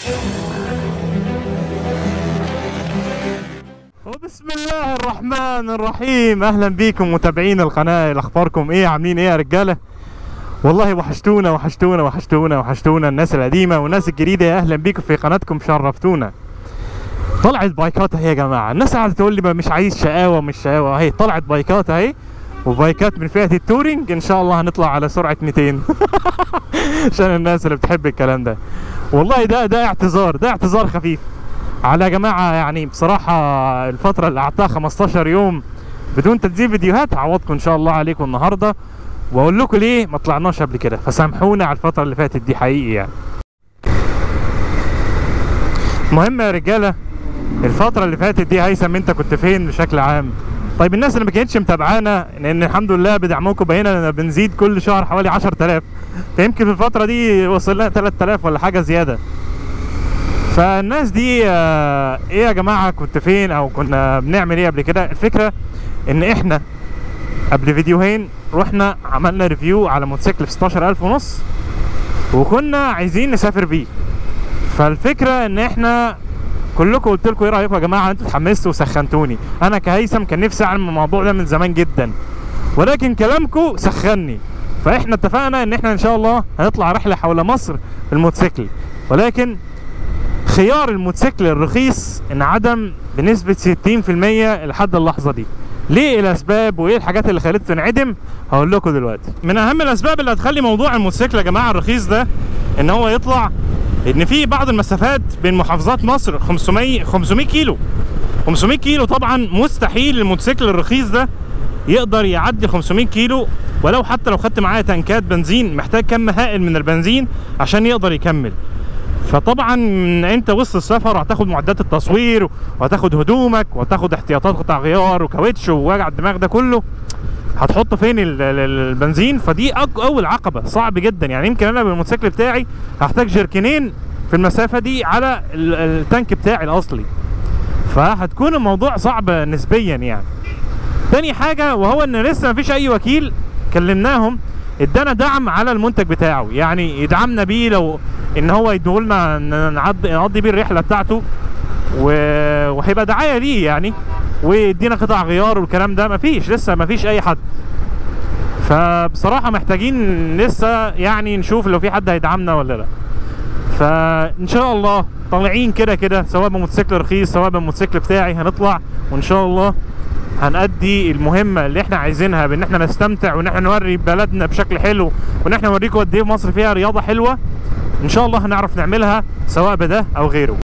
وبسم الله الرحمن الرحيم اهلا بيكم متابعين القناه إيه اخباركم ايه عاملين ايه يا رجاله والله وحشتونا وحشتونا وحشتونا وحشتونا الناس القديمه والناس الجديده يا اهلا بيكم في قناتكم شرفتونا طلعت بايكات اهي يا جماعه الناس قاعده تقول لي ما مش عايز شقاوه مش شقاوه اهي طلعت بايكات اهي وبايكات من فئه التورينج ان شاء الله هنطلع على سرعه 200 عشان الناس اللي بتحب الكلام ده والله ده ده اعتذار ده اعتذار خفيف على يا جماعه يعني بصراحه الفتره اللي قعدتها 15 يوم بدون تنزيل فيديوهات هعوضكم ان شاء الله عليكم النهارده واقول لكم ليه ما طلعناش قبل كده فسامحونا على الفتره اللي فاتت دي حقيقي يعني المهم يا رجاله الفتره اللي فاتت دي هيثم انت كنت فين بشكل عام طيب الناس اللي ما كانتش متابعانا لان الحمد لله بدعمكم بقينا بنزيد كل شهر حوالي 10000 فيمكن في الفتره دي وصلنا 3000 ولا حاجه زياده فالناس دي آه، ايه يا جماعه كنت فين او كنا بنعمل ايه قبل كده الفكره ان احنا قبل فيديوهين رحنا عملنا ريفيو على موتوسيكل ب 16000 ونص وكنا عايزين نسافر بيه فالفكره ان احنا كلكم قلت لكم ايه رايكم يا جماعه انتوا اتحمستوا وسخنتوني انا كهيثم كان نفسي اعمل الموضوع ده من زمان جدا ولكن كلامكم سخني فاحنا اتفقنا ان احنا ان شاء الله هنطلع رحله حول مصر بالموتوسيكل ولكن خيار الموتوسيكل الرخيص انعدم بنسبة 60% لحد اللحظة دي ليه الاسباب وايه الحاجات اللي خلته تنعدم هقول لكم دلوقتي من اهم الاسباب اللي هتخلي موضوع الموتوسيكل يا جماعه الرخيص ده ان هو يطلع ان في بعض المسافات بين محافظات مصر 500 500 كيلو 500 كيلو طبعا مستحيل الموتوسيكل الرخيص ده يقدر يعدي 500 كيلو ولو حتى لو خدت معاه تنكات بنزين محتاج كم هائل من البنزين عشان يقدر يكمل فطبعا انت وسط السفر هتاخد معدات التصوير وهتاخد هدومك وهتاخد احتياطات قطع غيار وكاوتش ووجع الدماغ ده كله هتحط فين ال- ال- البنزين فدي أك- اول عقبه صعب جدا يعني يمكن انا بالموتوسيكل بتاعي هحتاج جركنين في المسافه دي على ال- التانك بتاعي الاصلي فهتكون الموضوع صعب نسبيا يعني تاني حاجه وهو ان لسه مفيش اي وكيل كلمناهم ادانا دعم على المنتج بتاعه يعني يدعمنا بيه لو ان هو يديهولنا ن- نعد- نقضي بيه الرحله بتاعته و- وهيبقى دعايه ليه يعني ويدينا قطع غيار والكلام ده مفيش لسه مفيش اي حد فبصراحه محتاجين لسه يعني نشوف لو في حد هيدعمنا ولا لا فان شاء الله طالعين كده كده سواء بموتوسيكل رخيص سواء بالموتوسيكل بتاعي هنطلع وان شاء الله هنأدي المهمة اللي احنا عايزينها بان احنا نستمتع وان احنا نوري بلدنا بشكل حلو وان احنا نوريكم قد ايه مصر فيها رياضة حلوة ان شاء الله هنعرف نعملها سواء بده او غيره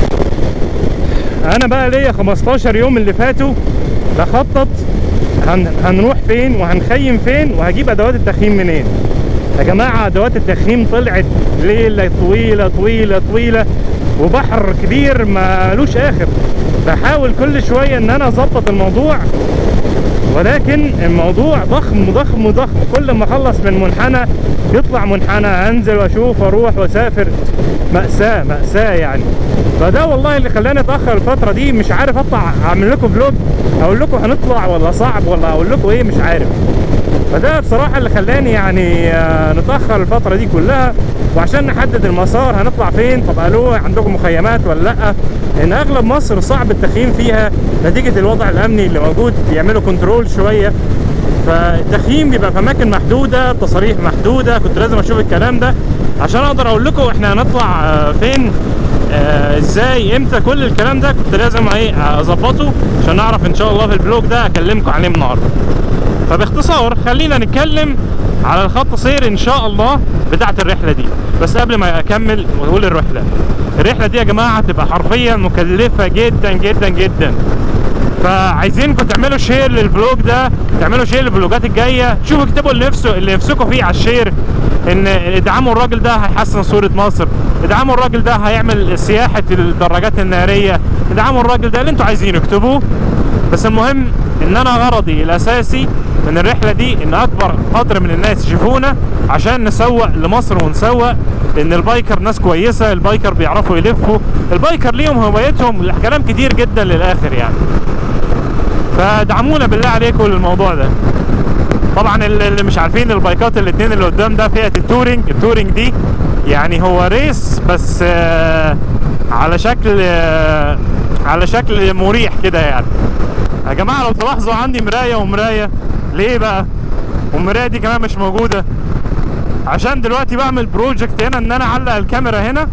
انا بقى ليا 15 يوم اللي فاتوا بخطط هن... هنروح فين وهنخيم فين وهجيب ادوات التخييم منين يا جماعة ادوات التخييم طلعت ليلة طويلة طويلة طويلة وبحر كبير مالوش اخر بحاول كل شوية ان انا اظبط الموضوع ولكن الموضوع ضخم ضخم ضخم كل ما اخلص من منحنى يطلع منحنى انزل واشوف واروح واسافر مأساة مأساة يعني فده والله اللي خلاني اتاخر الفترة دي مش عارف اطلع اعمل لكم فلوج اقول لكم هنطلع ولا صعب ولا اقول لكم ايه مش عارف فده بصراحة اللي خلاني يعني آه، نتأخر الفترة دي كلها وعشان نحدد المسار هنطلع فين طب قالوا عندكم مخيمات ولا لأ لأن أغلب مصر صعب التخييم فيها نتيجة الوضع الأمني اللي موجود بيعملوا كنترول شوية فالتخييم بيبقى في أماكن محدودة تصاريح محدودة كنت لازم أشوف الكلام ده عشان أقدر أقول لكم إحنا هنطلع آه، فين آه، ازاي امتى كل الكلام ده كنت لازم ايه اظبطه عشان اعرف ان شاء الله في الفلوج ده اكلمكم عليه النهارده فباختصار خلينا نتكلم على الخط سير ان شاء الله بتاعت الرحله دي بس قبل ما اكمل واقول الرحله الرحله دي يا جماعه هتبقى حرفيا مكلفه جدا جدا جدا فعايزينكم تعملوا شير للفلوج ده تعملوا شير للفلوجات الجايه شوفوا اكتبوا اللي نفسه اللي نفسكم فيه على الشير ان ادعموا الراجل ده هيحسن صوره مصر ادعموا الراجل ده هيعمل سياحه الدراجات الناريه ادعموا الراجل ده اللي انتوا عايزينه اكتبوه بس المهم ان انا غرضي الاساسي من الرحله دي ان اكبر قدر من الناس يشوفونا عشان نسوق لمصر ونسوق لان البايكر ناس كويسه البايكر بيعرفوا يلفوا البايكر ليهم هوايتهم كلام كتير جدا للاخر يعني فدعمونا بالله عليكم للموضوع ده طبعا اللي مش عارفين البايكات الاثنين اللي قدام ده فئه التورينج التورينج دي يعني هو ريس بس آه، على شكل آه، على شكل مريح كده يعني يا جماعه لو تلاحظوا عندي مرايه ومرايه ليه بقى والمرايه دي كمان مش موجوده عشان دلوقتي بعمل بروجكت هنا ان انا اعلق الكاميرا هنا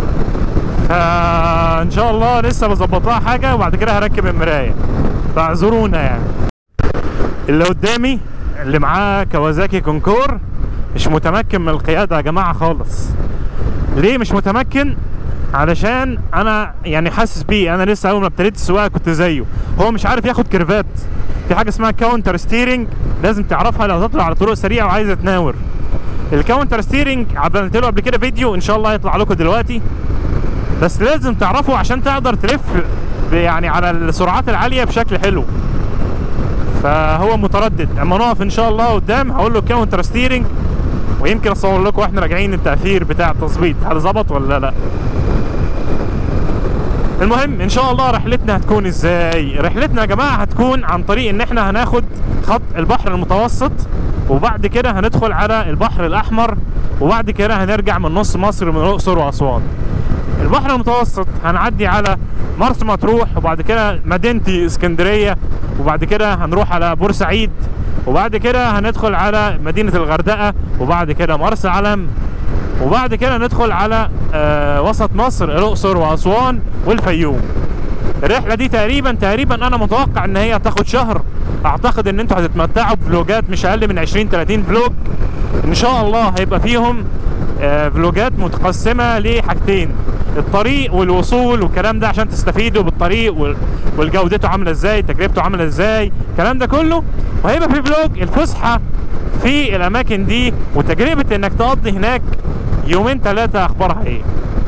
فان شاء الله لسه بظبط لها حاجه وبعد كده هركب المرايه فاعذرونا يعني اللي قدامي اللي معاه كوازاكي كونكور مش متمكن من القياده يا جماعه خالص ليه مش متمكن علشان انا يعني حاسس بيه انا لسه اول ما ابتديت السواقه كنت زيه هو مش عارف ياخد كيرفات في حاجه اسمها كاونتر ستيرنج لازم تعرفها لو تطلع على طرق سريعه وعايز تناور الكاونتر ستيرنج عملت له قبل كده فيديو ان شاء الله هيطلع لكم دلوقتي بس لازم تعرفه عشان تقدر تلف ب- يعني على السرعات العاليه بشكل حلو فهو متردد اما نقف ان شاء الله قدام هقول له كاونتر ستيرنج ويمكن اصور لكم واحنا راجعين التاثير بتاع التظبيط هل ظبط ولا لا المهم ان شاء الله رحلتنا هتكون ازاي رحلتنا يا جماعه هتكون عن طريق ان احنا هناخد خط البحر المتوسط وبعد كده هندخل على البحر الاحمر وبعد كده هنرجع من نص مصر من الاقصر واسوان البحر المتوسط هنعدي على مرسى مطروح وبعد كده مدينتي اسكندريه وبعد كده هنروح على بورسعيد وبعد كده هندخل على مدينه الغردقه وبعد كده مرسى علم وبعد كده ندخل على آه وسط مصر الاقصر واسوان والفيوم الرحله دي تقريبا تقريبا انا متوقع ان هي هتاخد شهر اعتقد ان انتوا هتتمتعوا بفلوجات مش اقل من 20 30 فلوج ان شاء الله هيبقى فيهم آه، فلوجات متقسمه لحاجتين الطريق والوصول والكلام ده عشان تستفيدوا بالطريق وال- والجودته عامله ازاي تجربته عامله ازاي الكلام ده كله وهيبقى في فلوج الفسحه في الاماكن دي وتجربه انك تقضي هناك يومين ثلاثه اخبارها ايه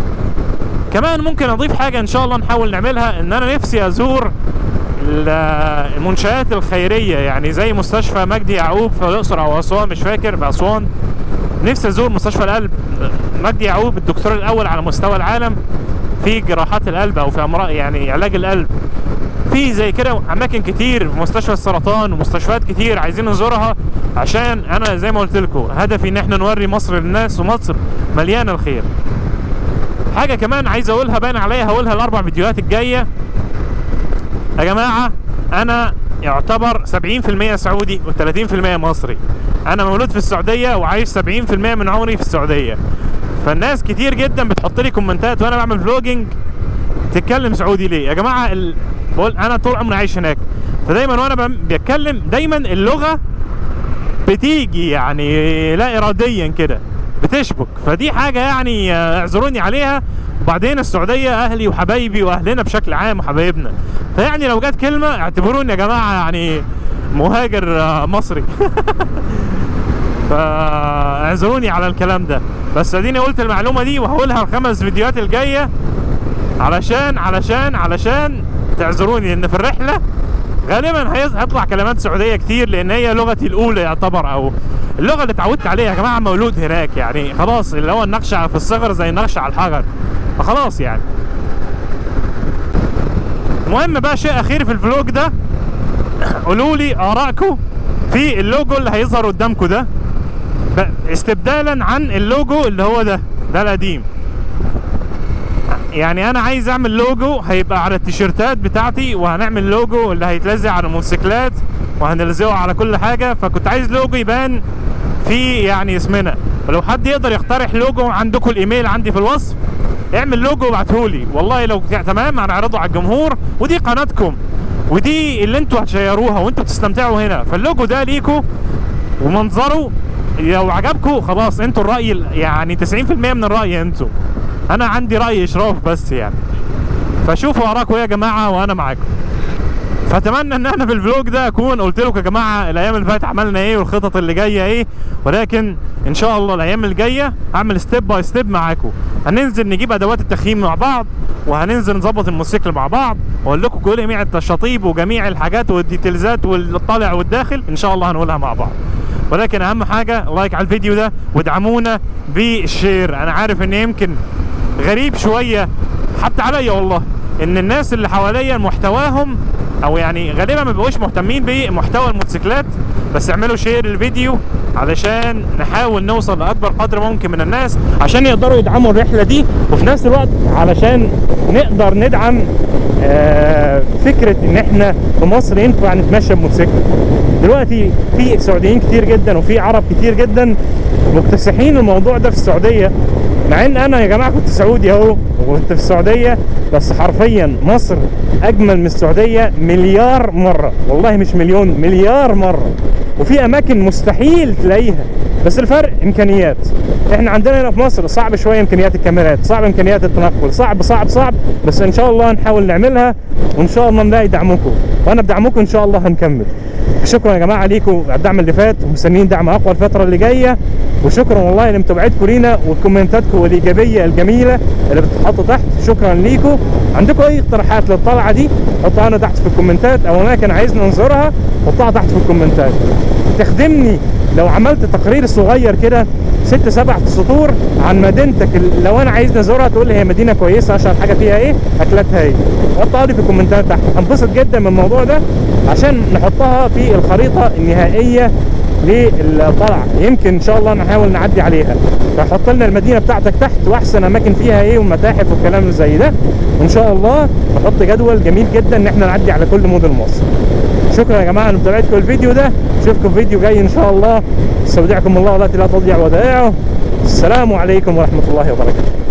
كمان ممكن اضيف حاجه ان شاء الله نحاول نعملها ان انا نفسي ازور ال- المنشآت الخيريه يعني زي مستشفى مجدي يعقوب في الاقصر او اسوان مش فاكر في اسوان نفسي ازور مستشفى القلب مجدي يعقوب الدكتور الاول على مستوى العالم في جراحات القلب او في امراض يعني علاج القلب في زي كده اماكن كتير في مستشفى السرطان ومستشفيات كتير عايزين نزورها عشان انا زي ما قلت لكم هدفي ان احنا نوري مصر للناس ومصر مليانه الخير حاجه كمان عايز اقولها باين عليا هقولها الاربع فيديوهات الجايه يا جماعه انا يعتبر 70% سعودي و30% مصري انا مولود في السعوديه وعايش 70% من عمري في السعوديه فالناس كتير جدا بتحط لي كومنتات وانا بعمل فلوجينج تتكلم سعودي ليه يا جماعه ال... بقول انا طول عمري عايش هناك فدايما وانا بم- بتكلم دايما اللغه بتيجي يعني لا اراديا كده بتشبك فدي حاجه يعني آه، اعذروني عليها وبعدين السعوديه اهلي وحبايبي واهلنا بشكل عام وحبايبنا فيعني لو جت كلمه اعتبروني يا جماعه يعني مهاجر آه، مصري فاعذروني على الكلام ده بس اديني قلت المعلومه دي وهقولها الخمس فيديوهات الجايه علشان علشان علشان تعذروني لان في الرحله غالبا هيز- هيطلع كلمات سعوديه كتير لان هي لغتي الاولى يعتبر او اللغه اللي اتعودت عليها يا جماعه مولود هناك يعني خلاص اللي هو النقش في الصغر زي النقش على الحجر فخلاص يعني المهم بقى شيء اخير في الفلوج ده قولوا لي ارائكم في اللوجو اللي هيظهر قدامكم ده ب- استبدالا عن اللوجو اللي هو ده ده القديم يعني انا عايز اعمل لوجو هيبقى على التيشيرتات بتاعتي وهنعمل لوجو اللي هيتلزق على الموتوسيكلات وهنلزقه على كل حاجه فكنت عايز لوجو يبان في يعني اسمنا ولو حد يقدر يقترح لوجو عندكم الايميل عندي في الوصف اعمل لوجو وابعتهولي والله لو كان تمام هنعرضه على الجمهور ودي قناتكم ودي اللي انتوا هتشيروها وانتوا بتستمتعوا هنا فاللوجو ده ليكوا ومنظره لو عجبكم خلاص انتوا الراي ال- يعني 90% من الراي انتوا انا عندي راي اشراف بس يعني فشوفوا اراكم ايه يا جماعه وانا معاكم فاتمنى ان احنا في الفلوج ده اكون قلت لكم يا جماعه الايام اللي فاتت عملنا ايه والخطط اللي جايه ايه ولكن ان شاء الله الايام الجايه هعمل ستيب باي ستيب معاكم هننزل نجيب ادوات التخييم مع بعض وهننزل نظبط الموتوسيكل مع بعض واقول لكم كل جميع التشاطيب وجميع الحاجات والديتيلزات والطالع والداخل ان شاء الله هنقولها مع بعض ولكن اهم حاجه لايك على الفيديو ده وادعمونا بالشير انا عارف ان يمكن غريب شويه حتى عليا والله ان الناس اللي حواليا محتواهم او يعني غالبا ما بيبقوش مهتمين بمحتوى الموتوسيكلات بس اعملوا شير الفيديو علشان نحاول نوصل لاكبر قدر ممكن من الناس عشان يقدروا يدعموا الرحله دي وفي نفس الوقت علشان نقدر ندعم آه، فكره ان احنا في مصر ينفع نتمشى بموتوسيكل دلوقتي في سعوديين كتير جدا وفي عرب كتير جدا مكتسحين الموضوع ده في السعوديه مع ان انا يا جماعه كنت سعودي اهو وكنت في السعوديه بس حرفيا مصر اجمل من السعوديه مليار مره والله مش مليون مليار مره وفي اماكن مستحيل تلاقيها بس الفرق امكانيات احنا عندنا هنا في مصر صعب شويه امكانيات الكاميرات صعب امكانيات التنقل صعب صعب صعب بس ان شاء الله نحاول نعملها وان شاء الله نلاقي دعمكم وانا بدعمكم ان شاء الله هنكمل شكرا يا جماعه ليكم على الدعم اللي فات ومستنيين دعم اقوى الفتره اللي جايه وشكرا والله لمتابعتكم لينا وكومنتاتكم الايجابيه الجميله اللي بتتحط تحت شكرا ليكم عندكم اي اقتراحات للطلعه دي حطها لنا تحت في الكومنتات او اماكن عايزنا نزورها حطها تحت في الكومنتات تخدمني لو عملت تقرير صغير كده ست سبع سطور عن مدينتك ال- لو انا عايز نزورها تقول لي هي مدينه كويسه عشان حاجه فيها ايه اكلاتها ايه حطها لي في الكومنتات تحت هنبسط جدا من الموضوع ده عشان نحطها في الخريطه النهائيه للطلعه يمكن ان شاء الله نحاول نعدي عليها فحط لنا المدينه بتاعتك تحت واحسن اماكن فيها ايه والمتاحف والكلام اللي زي ده وان شاء الله نحط جدول جميل جدا ان احنا نعدي على كل مدن مصر شكرا يا جماعه لمتابعتكم الفيديو ده اشوفكم فيديو جاي ان شاء الله استودعكم الله والتي لا تضيع ودائعه السلام عليكم ورحمه الله وبركاته